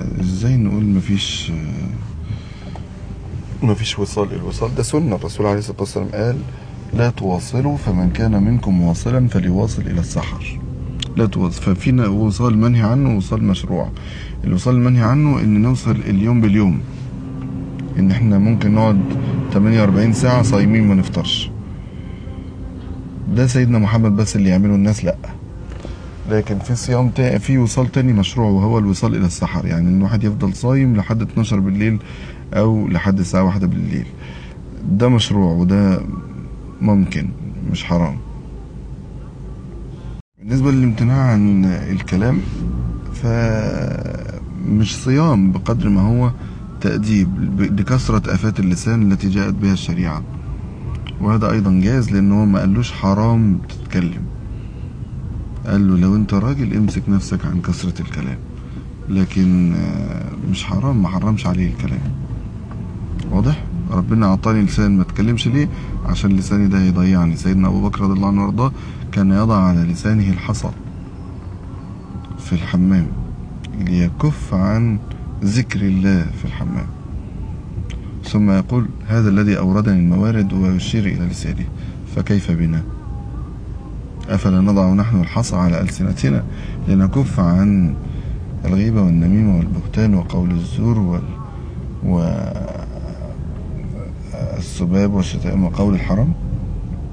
ازاي نقول مفيش مفيش وصال الوصال ده سنة الرسول عليه الصلاة والسلام قال لا تواصلوا فمن كان منكم واصلا فليواصل إلى السحر لا تواصل ففينا وصال منهي عنه ووصال مشروع الوصال المنهي عنه ان نوصل اليوم باليوم ان احنا ممكن نقعد 48 ساعة صايمين ما نفطرش ده سيدنا محمد بس اللي يعمله الناس لا لكن في صيام تا... في وصال تاني مشروع وهو الوصال الى السحر يعني ان الواحد يفضل صايم لحد 12 بالليل او لحد الساعة واحدة بالليل ده مشروع وده ممكن مش حرام بالنسبة للامتناع عن الكلام فمش صيام بقدر ما هو تأديب لكثرة آفات اللسان التي جاءت بها الشريعة وهذا أيضا جاز لأنه ما قالوش حرام تتكلم قال له لو أنت راجل امسك نفسك عن كثرة الكلام لكن مش حرام ما حرمش عليه الكلام واضح ربنا أعطاني لسان ما اتكلمش ليه عشان لساني ده يضيعني سيدنا أبو بكر رضي الله عنه وارضاه كان يضع على لسانه الحصى في الحمام ليكف عن ذكر الله في الحمام ثم يقول هذا الذي أوردني الموارد ويشير إلى لسانه فكيف بنا أفلا نضع نحن الحصى على ألسنتنا لنكف عن الغيبة والنميمة والبهتان وقول الزور وال... والسباب والشتائم وقول الحرام